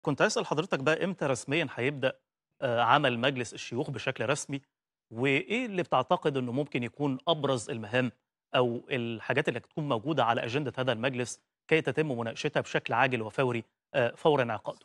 كنت أسأل حضرتك بقى إمتى رسميًا هيبدأ آآ عمل مجلس الشيوخ بشكل رسمي، وإيه اللي بتعتقد إنه ممكن يكون أبرز المهام أو الحاجات اللي هتكون موجودة على أجندة هذا المجلس كي تتم مناقشتها بشكل عاجل وفوري آآ فور انعقاده؟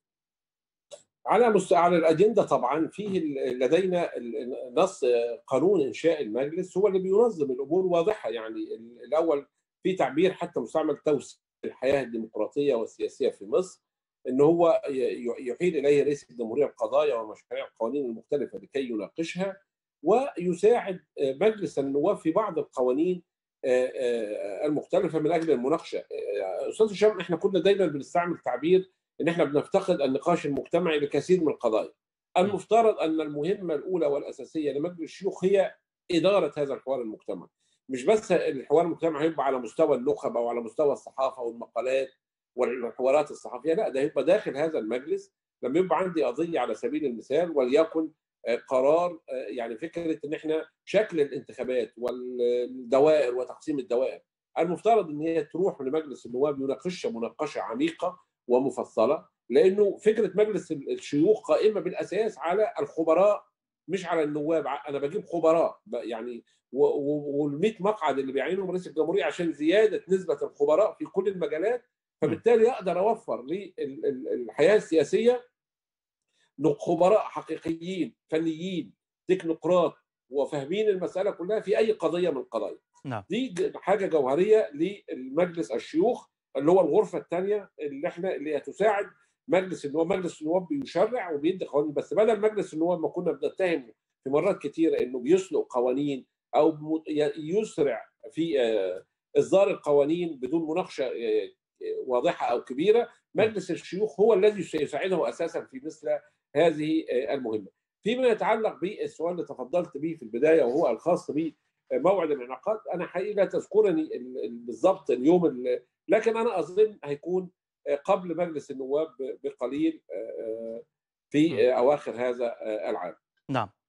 على مست على الأجندة طبعًا فيه ال لدينا ال ال نص قانون إنشاء المجلس هو اللي بينظم الأمور واضحة، يعني ال الأول في تعبير حتى مستعمل توسيع الحياة الديمقراطية والسياسية في مصر، إن هو ي ي يحيل إليه رئيس الجمهورية القضايا ومشاريع القوانين المختلفة لكي يناقشها، ويساعد آآ مجلس النواب في بعض القوانين آآ آآ المختلفة من أجل المناقشة. آآ أستاذ هشام إحنا كنا دايمًا بنستعمل تعبير إن إحنا بنفتقد النقاش المجتمعي لكثير من القضايا. إمم. المفترض أن المهمة الأولى والأساسية لمجلس الشيوخ هي إدارة هذا الحوار المجتمعي. مش بس الحوار المجتمعي هيبقى على مستوى النخب أو على مستوى الصحافة والمقالات والحوارات الصحفية، لأ ده هيبقى داخل هذا المجلس لما يبقى عندي قضية على سبيل المثال وليكن آآ قرار آآ يعني فكرة إن إحنا شكل الانتخابات والدوائر وتقسيم الدوائر، المفترض إن هي تروح لمجلس النواب يناقشها مناقشة عميقة ومفصلة، لأنه فكرة مجلس ال الشيوخ قائمة بالأساس على الخبراء مش على النواب، ع أنا باجيب خبراء ب يعني و و وال100 مقعد اللي بيعينهم رئيس الجمهورية عشان زيادة نسبة الخبراء في كل المجالات، إمم. فبالتالي أقدر أوفر لل ال الحياة السياسية ن خبراء حقيقيين، فنيين، تكنوقراط، وفاهمين المسألة كلها في أي قضية من القضايا. نعم. دي ج حاجة جوهرية للمجلس الشيوخ اللي هو الغرفة التانية اللي إحنا اللي هتساعد مجلس النواب، مجلس النواب بيشرع وبيدي قوانين، بس بدل مجلس النواب ما كنا بنتهمه في مرات كتيرة إنه بيسلق قوانين أو م ي يسرع في آآ إصدار القوانين بدون مناقشة آآ واضحة أو كبيرة، إمم. مجلس الشيوخ هو الذي سيساعده أساسًا في مثل هذه آآ المهمة. فيما يتعلق بالسؤال اللي تفضلت به في البداية وهو الخاص بموعد الانعقاد، أنا حقيقي لا تذكرني ال ال بالضبط اليوم ال لكن أنا أظن هيكون آآ قبل مجلس النواب ب بقليل آآ إمم. في أواخر هذا آآ العام. نعم.